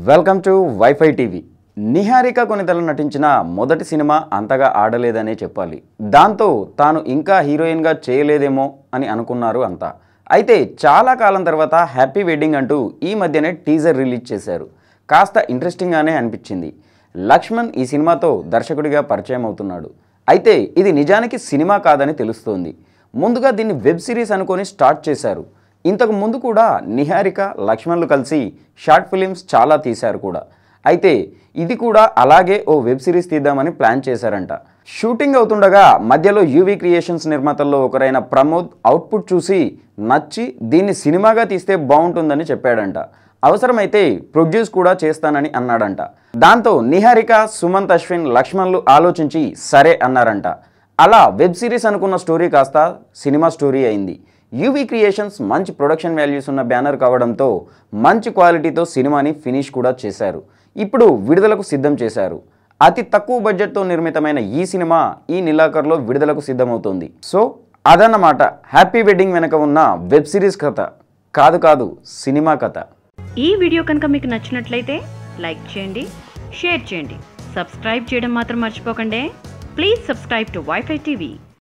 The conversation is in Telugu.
welcome to WiFi TV Niharika Konidela నటించిన మొదటి సినిమా అంతగా ఆడలేదనే చెప్పాలి దాంతో తాను ఇంకా హీరోయిన్గా చేయలేదేమో అని అనుకున్నారు అంతా అయితే చాలా కాలం తర్వాత హ్యాపీ వెడ్డింగ్ అంటూ ఈ మధ్యనే టీజర్ రిలీజ్ చేశారు కాస్త ఇంట్రెస్టింగ్గానే అనిపించింది లక్ష్మణ్ ఈ సినిమాతో దర్శకుడిగా పరిచయం అవుతున్నాడు అయితే ఇది నిజానికి సినిమా కాదని తెలుస్తోంది ముందుగా దీన్ని వెబ్ సిరీస్ అనుకొని స్టార్ట్ చేశారు ఇంతకు ముందు కూడా నిహారిక లక్ష్మణ్లు కలిసి షార్ట్ ఫిలిమ్స్ చాలా తీశారు కూడా అయితే ఇది కూడా అలాగే ఓ వెబ్ సిరీస్ తీద్దామని ప్లాన్ చేశారంట షూటింగ్ అవుతుండగా మధ్యలో యూవీ క్రియేషన్స్ నిర్మాతల్లో ఒకరైన ప్రమోద్ అవుట్పుట్ చూసి నచ్చి దీన్ని సినిమాగా తీస్తే బాగుంటుందని చెప్పాడంట అవసరమైతే ప్రొడ్యూస్ కూడా చేస్తానని అన్నాడంట దాంతో నిహారిక సుమంత్ అశ్విన్ లక్ష్మణ్లు ఆలోచించి సరే అన్నారంట అలా వెబ్ సిరీస్ అనుకున్న స్టోరీ కాస్త సినిమా స్టోరీ అయింది యూవీ క్రియేషన్స్ మంచి ప్రొడక్షన్ వాల్యూస్ ఉన్న బ్యానర్ కావడంతో మంచి క్వాలిటీతో సినిమాని ఫినిష్ కూడా చేశారు ఇప్పుడు విడుదలకు సిద్ధం చేశారు అతి తక్కువ బడ్జెట్తో నిర్మితమైన ఈ సినిమా ఈ నెలాఖరులో విడుదలకు సిద్ధమవుతోంది సో అదన్నమాట హ్యాపీ వెడ్డింగ్ వెనక ఉన్న వెబ్ సిరీస్ కథ కాదు కాదు సినిమా కథ ఈ వీడియో కనుక మీకు నచ్చినట్లయితే లైక్ చేయండి షేర్ చేయండి సబ్స్క్రైబ్ చేయడం మాత్రం మర్చిపోకండి please subscribe to WiFi TV